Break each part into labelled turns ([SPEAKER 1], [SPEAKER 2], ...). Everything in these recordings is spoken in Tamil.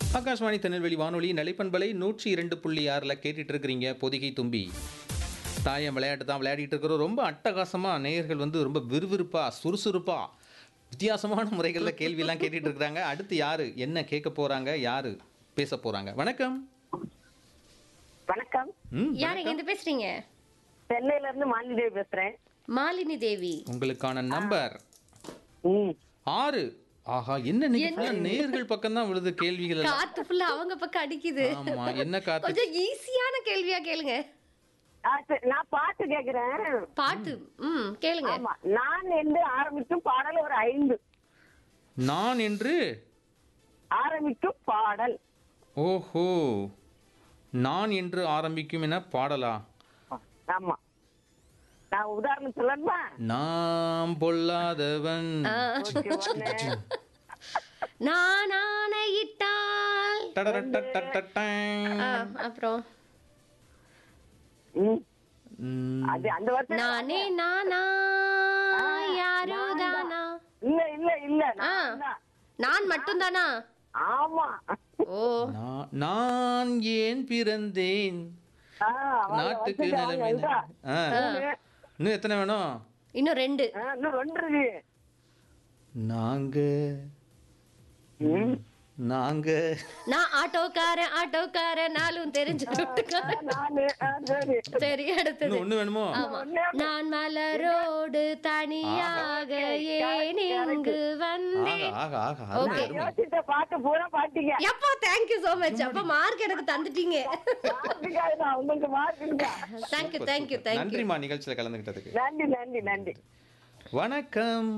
[SPEAKER 1] ஆகாஷ்வாணி திருநெல்வேலி வானொலி நிலைப்பண்பலை நூற்றி இரண்டு புள்ளி ஆறில் கேட்டுட்டு இருக்கிறீங்க பொதிகை தும்பி தாயம் விளையாட்டு தான் விளையாடிட்டு இருக்கிறோம் ரொம்ப அட்டகாசமாக நேயர்கள் வந்து ரொம்ப விறுவிறுப்பாக சுறுசுறுப்பாக வித்தியாசமான முறைகளில் கேள்வியெல்லாம் கேட்டுட்டு இருக்கிறாங்க அடுத்து யாரு என்ன கேட்க போறாங்க யாரு பேச போறாங்க வணக்கம்
[SPEAKER 2] வணக்கம்
[SPEAKER 1] ம்,
[SPEAKER 3] யார் எங்க இருந்து பேசுறீங்க
[SPEAKER 2] சென்னையில இருந்து மாலிதேவி பேசுறேன்
[SPEAKER 3] மாலினி தேவி
[SPEAKER 1] உங்களுக்கான நம்பர்
[SPEAKER 2] ம்.
[SPEAKER 1] ஆறு ஆஹா என்ன இன்னைக்கு full ஆ நேயர்கள் பக்கம் தான் விழுது கேள்விகள் எல்லாம்
[SPEAKER 3] காத்து ஃபுல்லா அவங்க பக்கம் அடிக்குது
[SPEAKER 1] ஆமா என்ன காத்து
[SPEAKER 3] கொஞ்சம் ஈஸியான கேள்வியா கேளுங்க
[SPEAKER 2] ஆ, சரி, நான் பாட்டு கேக்குறேன்
[SPEAKER 3] பாட்டு ம் கேளுங்க
[SPEAKER 2] ஆமா நான் என்று ஆரம்பிக்கும் பாடல் ஒரு ஐந்து
[SPEAKER 1] நான் என்று
[SPEAKER 2] ஆரம்பிக்கும் பாடல்
[SPEAKER 1] ஓஹோ நான் என்று ஆரம்பிக்கும் என பாடலா
[SPEAKER 2] ஆமா நான் உதாரணம் சொல்லணுமா
[SPEAKER 1] நாம் பொல்லாதவன்
[SPEAKER 2] ஓகே, ஒண்ணு.
[SPEAKER 3] நான் ஆணையிட்டால்
[SPEAKER 1] டடடடடடடங்.
[SPEAKER 3] ஆ, அப்புறம்
[SPEAKER 2] ம்.
[SPEAKER 1] ம்,
[SPEAKER 2] அது அந்த வருஷம்
[SPEAKER 3] நானே நானா யாரோ தானா
[SPEAKER 2] இல்ல இல்ல இல்ல
[SPEAKER 3] ஆ.
[SPEAKER 2] நான் தான்.
[SPEAKER 3] நான் மட்டும்தானா
[SPEAKER 2] ஆமா
[SPEAKER 3] ஓ
[SPEAKER 1] நான்- நான் ஏன் பிறந்தேன்
[SPEAKER 2] ஆ, அவங்க
[SPEAKER 1] நாட்டுக்கு
[SPEAKER 2] வச்சுட்டு
[SPEAKER 1] நிலைமை
[SPEAKER 2] அவங்க இதா.
[SPEAKER 1] ஆ.
[SPEAKER 2] மூணு.
[SPEAKER 1] இன்னும் எத்தனை வேணும்
[SPEAKER 3] இன்னும் ரெண்டு
[SPEAKER 2] ஆ, இன்னும் ரெண்டு இருக்கு
[SPEAKER 1] நாங்க
[SPEAKER 2] ம்.
[SPEAKER 1] நாங்க
[SPEAKER 3] நான் ஆட்டோக்காரன் ஆட்டோக்காரன் நாளும் தெரிஞ்சு விட்டுக்காரன்
[SPEAKER 2] நானு ஆ, சரி
[SPEAKER 3] சரி அடுத்தது
[SPEAKER 1] இன்னும் ஒண்ணு வேணுமோ
[SPEAKER 3] ஆமா நான் மலரோடு தனியாக ஏன் இங்கு வந்தேன்
[SPEAKER 1] ஆகா ஆகா ஆகா அருமை, அருமை.
[SPEAKER 2] யோசித்த பாட்டு பூரா பாட்டீங்க
[SPEAKER 3] எப்போ தேங்க்யூ சோ மச் அப்ப மார்க் எனக்கு தந்துட்டீங்க
[SPEAKER 2] மார்க்குக்காக உங்களுக்கு மார்க் இருக்கா
[SPEAKER 3] தேங்க்யூ தேங்க்யூ தேங்க்யூ
[SPEAKER 1] நன்றிம்மா நிகழ்ச்சியில கலந்துக்கிட்டதுக்கு
[SPEAKER 2] நன்றி நன்றி நன்றி
[SPEAKER 1] வணக்கம்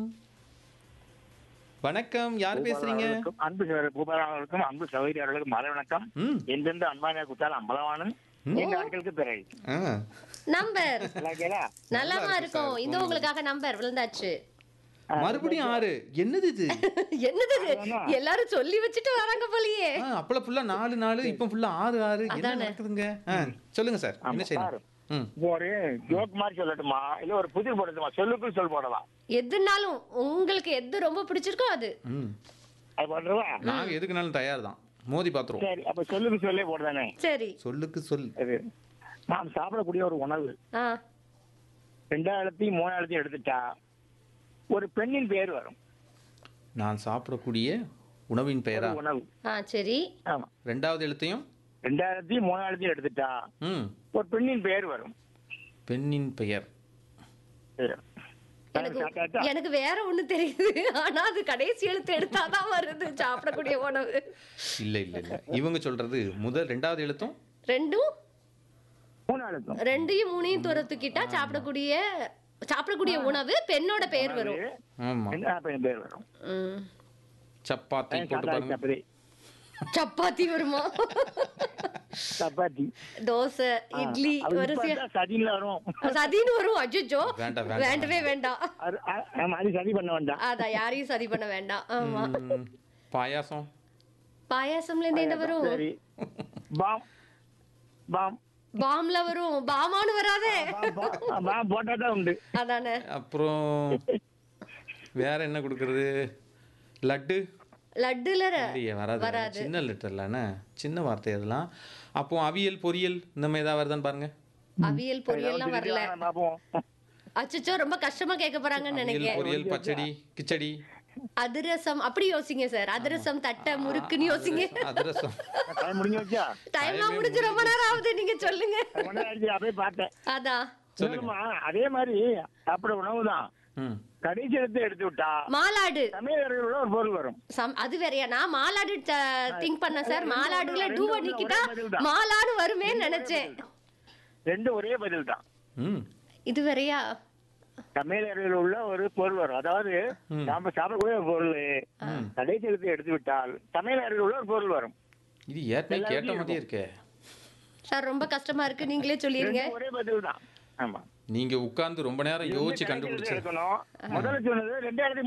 [SPEAKER 1] வணக்கம் யார் பேசுறீங்க
[SPEAKER 4] பூபாலர்களுக்கும் அன்பு சகோதரர் பூபாலர்களுக்கும் அன்பு சகோதரியாளர்களுக்கும் மலை வணக்கம்
[SPEAKER 1] ம்
[SPEAKER 4] எந்தெந்த அன்பான குத்தால் அம்பலவானும் எங்க ஆட்களுக்கு பிறகு
[SPEAKER 1] ஆ
[SPEAKER 3] நம்பர்
[SPEAKER 4] நல்லா கேளா
[SPEAKER 3] நலமா இருக்கும் இந்த உங்களுக்காக நம்பர் விழுந்தாச்சு
[SPEAKER 1] மறுபடியும் ஆறு என்னது இது
[SPEAKER 3] என்னது இது? எல்லாரும் சொல்லி வச்சுட்டு வராங்க போலியே
[SPEAKER 1] ஆ, அப்பள ஃபுல்லா நாலு நாலு இப்ப ஃபுல்லா ஆறு ஆறு என்ன
[SPEAKER 3] அதானே.
[SPEAKER 1] நடக்குதுங்க ஆ, சொல்லுங்க சார் என்ன செய்யணும் ம்
[SPEAKER 4] இப்போ ஒரு ஜோக் மாதிரி சொல்லட்டுமா இல்ல ஒரு புதிர் போடட்டுமா சொல்லுக்கு சொல் போடலாம்
[SPEAKER 3] எதுனாலும் உங்களுக்கு எது ரொம்ப பிடிச்சிருக்கோ அது
[SPEAKER 1] ம்
[SPEAKER 4] அது போடுறவா
[SPEAKER 1] நாங்க எதுக்குனாலும் தயார் தான் மோதி பாத்துருவோம்
[SPEAKER 4] சரி அப்ப சொல்லுக்கு சொல்லே போடுதானே
[SPEAKER 3] சரி
[SPEAKER 1] சொல்லுக்கு சொல்
[SPEAKER 4] அது நாம் சாப்பிடக்கூடிய ஒரு உணவு
[SPEAKER 3] ஆ
[SPEAKER 4] ரெண்டாயிரத்தையும் மூணாயிரத்தையும் எடுத்துட்டா ஒரு பெண்ணின் பேர் வரும்
[SPEAKER 1] நான் சாப்பிடக்கூடிய உணவின் பெயரா
[SPEAKER 4] ஒரு உணவு
[SPEAKER 3] ஆ சரி
[SPEAKER 4] ஆமா
[SPEAKER 1] ரெண்டாவது எழுத்தையும்
[SPEAKER 4] ரெண்டாயிரத்தையும் மூணாயிரத்தையும் எடுத்துட்டா
[SPEAKER 1] ம்
[SPEAKER 4] ஒரு பெண்ணின் பேர் வரும்
[SPEAKER 1] பெண்ணின் பெயர்
[SPEAKER 4] சரி.
[SPEAKER 3] எனக்கு
[SPEAKER 4] சாப்பிட்டாச்சா?
[SPEAKER 3] எனக்கு வேற ஒண்ணு தெரியுது ஆனா அது கடைசி எழுத்து எடுத்தாதான் வருது சாப்பிடக்கூடிய உணவு
[SPEAKER 1] இல்ல இல்ல இல்ல இவங்க சொல்றது முதல் ரெண்டாவது எழுத்தும்
[SPEAKER 3] ரெண்டும்
[SPEAKER 4] மூணாயிரத்தும்
[SPEAKER 3] ரெண்டையும் மூணையும் துரத்துக்கிட்டா சாப்பிடக்கூடிய சாப்பிடக்கூடிய உணவு பெண்ணோட பெயர் வரும்
[SPEAKER 1] ஆமா
[SPEAKER 4] என்ன பெண் பேர் வரும்
[SPEAKER 3] ம்.
[SPEAKER 1] சப்பாத்தி போட்டு
[SPEAKER 4] சாப்பிட்டாச்சு
[SPEAKER 1] பாருங்க
[SPEAKER 4] அப்படி
[SPEAKER 3] சப்பாத்தி வருமா
[SPEAKER 4] சப்பாத்தி
[SPEAKER 3] தோசை இட்லி
[SPEAKER 4] அது இப்ப
[SPEAKER 3] வரிசையா
[SPEAKER 4] தான் சதின்ல வரும்
[SPEAKER 3] சதின்னு வரும் அஜ்ஜோ
[SPEAKER 1] வேண்டாம், வேண்டாம்,
[SPEAKER 3] வேண்டவே வேண்டாம்
[SPEAKER 4] அது- அ- ஆமா, அது சதி பண்ண வேண்டாம்
[SPEAKER 3] அதான் யாரையும் சதி பண்ண வேண்டாம் ஆமா
[SPEAKER 1] ம், பாயாசம்
[SPEAKER 3] பாயாசம்ல இருந்து என்ன வரும்
[SPEAKER 4] சரி பாம் பாம்
[SPEAKER 3] பாம்ல வரும் பாமான்னு வராதே
[SPEAKER 4] பாம், பாம், பாம் போட்டா தான் உண்டு
[SPEAKER 3] அதானே
[SPEAKER 1] அப்புறம் வேற என்ன கொடுக்கறது லட்டு
[SPEAKER 3] லட்டுல ர-
[SPEAKER 1] இல்லையே வராது
[SPEAKER 3] வராது.
[SPEAKER 1] சின்ன லெட்டர்லண்ணே சின்ன வார்த்தை அதெல்லாம் அப்போ அவியல் பொரியல் இந்த மாதிரி ஏதாவது வருதான்னு பாருங்க
[SPEAKER 3] அவியல் பொரியல்லாம் வரல
[SPEAKER 4] வாங்க, பாப்போம்
[SPEAKER 3] அச்சச்சோ ரொம்ப கஷ்டமா கேட்க போறாங்கன்னு
[SPEAKER 1] அவியல்
[SPEAKER 3] நினைக்கிறேன்
[SPEAKER 1] பொரியல் பச்சடி கிச்சடி
[SPEAKER 3] அதிரசம் அப்படி யோசிங்க சார் அதிரசம் தட்டை முறுக்குன்னு யோசிங்க
[SPEAKER 1] அதிரசம்
[SPEAKER 4] டைம் முடிஞ்சு வச்சா
[SPEAKER 3] டைம்லாம் முடிஞ்சு ரொம்ப நேரம் ஆகுது நீங்க சொல்லுங்க
[SPEAKER 4] கொஞ்ச நேரம் ஆயிடுச்சு, அப்படியே பார்த்தேன்
[SPEAKER 3] அதான்
[SPEAKER 4] சொல்லுமா அதே மாதிரி சாப்பிட உணவு தான்
[SPEAKER 1] ம்
[SPEAKER 4] கடைசி எடுத்து எடுத்து விட்டா
[SPEAKER 3] மாலாடு
[SPEAKER 4] தமிழர்களோட ஒரு பொருள் வரும்
[SPEAKER 3] சம் அது வேறயா நான் மாலாடு திங்க் பண்ணேன் சார் மாலாடுல
[SPEAKER 4] ரெண்டு
[SPEAKER 3] டூ
[SPEAKER 4] ஒண்ணு
[SPEAKER 3] பண்ணிக்கிட்டா
[SPEAKER 4] ஒரே பதில் தான்.
[SPEAKER 3] மாலாடு வருமேன்னு நினைச்சேன்
[SPEAKER 4] ரெண்டும் ஒரே பதில் தான்
[SPEAKER 1] ம்
[SPEAKER 3] இது வேறயா
[SPEAKER 4] தமிழர்கள் உள்ள ஒரு பொருள் வரும் அதாவது நாம சாப்பிடக்கூடிய ஒரு பொருள் கடைசி எடுத்து எடுத்து விட்டால் தமிழர்கள் உள்ள ஒரு பொருள் வரும்
[SPEAKER 1] இது ஏற்கனவே கேட்ட மாதிரியே இருக்கே
[SPEAKER 3] சார் ரொம்ப கஷ்டமா இருக்கு நீங்களே சொல்லிருங்க
[SPEAKER 4] ரெண்டும் ஒரே பதில் தான் ஆமா
[SPEAKER 1] நீங்க உட்கார்ந்து ரொம்ப நேரம் யோசிச்சு
[SPEAKER 4] கடைசி எடுத்து
[SPEAKER 1] கண்டுபிடிச்சது
[SPEAKER 4] எடுக்கணும் முதல்ல சொன்னது ரெண்டாயிரத்தி